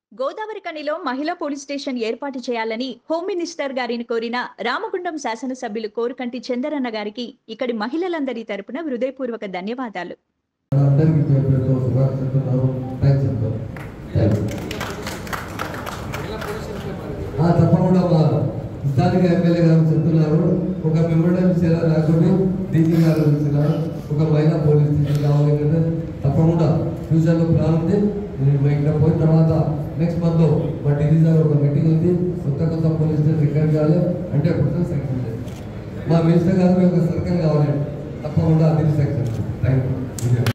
గోదావరి కనిలో మహిళా police station ఏర్పాటు చేయాలని హోమ్ మినిస్టర్ గారిని కోరిన రామగుండం శాసనసభ్యులు కోరుకంటి చందరన్న గారికి ఇక్కడి మహిళలందరి తరపున హృదయపూర్వక ధన్యవాదాలు అందరికీ పేరు పేరుతో శుభాకాంక్షలు థ్యాంక్స్ చెప్తాం థ్యాంక్ యూ తప్పకుండా మా స్థానిక ఎమ్మెల్యే గారు చెప్తున్నారు ఒక మెమోరియల్ చీర లేకుండా డీజీ గారు ఇస్తున్నారు ఒక మహిళా పోలీస్ స్టేషన్ కావాలి అంటే తప్పకుండా ఫ్యూచర్లో ప్లాన్ ఉంది నేను ఇక్కడ పోయిన తర్వాత నెక్స్ట్ మంత్ మా డీజీ గారు ఒక మీటింగ్ ఉంది కొత్త కొత్త పోలీస్ స్టేషన్ రికార్డ్ చేయాలి అంటే ప్రొసెస్ సెక్షన్ మా మినిస్టర్ గారు ఒక సర్కిల్ కావాలి తప్పకుండా అది సెక్షన్ థ్యాంక్ యూ